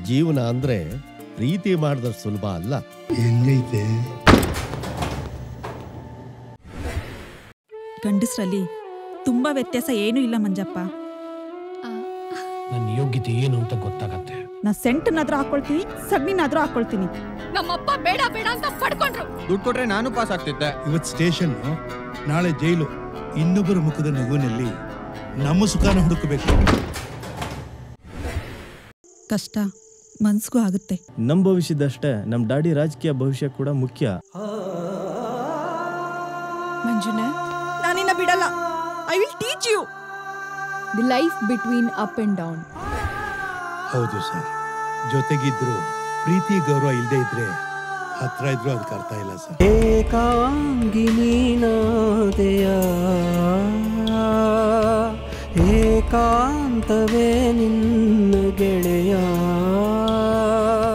ಜೀವನ ಅಂದ್ರೆ ಪ್ರೀತಿ ಮಾಡಿದಷ್ಟು ಸುಲಭ ಅಲ್ಲ ಹೆಂಗೈತೆ ಗಂಡಸ್ರಲ್ಲಿ ತುಂಬಾ ವ್ಯತ್ಯಾಸ ಏನೂ ಇಲ್ಲ ಮಂಜಪ್ಪ ನನ್ನ ಯೋಗ್ಯತೆ ಏನು ಅಂತ ಗೊತ್ತಾಗತ್ತೆ ನಾ ಸೆಂಟನ್ನಾದ್ರೂ ಹಾಕೊಳ್ತೀನಿ ಸಗಣಿನಾದ್ರೂ ಹಾಕೊಳ್ತೀನಿ ನಮ್ಮಪ್ಪ ಬೇಡ ಬೇಡ ಅಂತ ಪಡ್ಕೊಂಡ್ರು ದುಡ್ಡು ಕೊಟ್ರೆ ನಾನು ಪಾಸ್ ಆಗ್ತಿದ್ದೆ ಇವತ್ ಸ್ಟೇಷನ್ ನಾಳೆ ಜೈಲು ಇನ್ನೊಬ್ಬರ ಮುಖದ ನಗುವಿನಲ್ಲಿ ನಮ್ಮ ಸುಖಾನ ಹುಡುಕಬೇಕು ಕಷ್ಟ ಮನ್ಸ್ಗೂ ಆಗುತ್ತೆ ನಮ್ಮ ಭವಿಷ್ಯದಷ್ಟೇ ನಮ್ಮ ಡ್ಯಾಡಿ ರಾಜಕೀಯ ಭವಿಷ್ಯ ಕೂಡ ಮುಖ್ಯ ಮಂಜುನಾಥ್ ನಾನಿನ್ನ ಬಿಡಲ್ಲ I will teach you the life between up and down ಹೌದು ಸರ್ ಜೊತೆಗಿದ್ರು ಪ್ರೀತಿ ಗೌರವ ಇಲ್ಲದೆ ಇದ್ರೆ ಹತ್ರ ಇದ್ರು ಅದಕ್ಕೆ ಅರ್ಥ ಇಲ್ಲ ಸರ್ ಏಕಾಂಗಿನೀನಾದೆಯ ಏಕಾಂತವೇ ನಿನ್ನ ಗೆಳೆಯ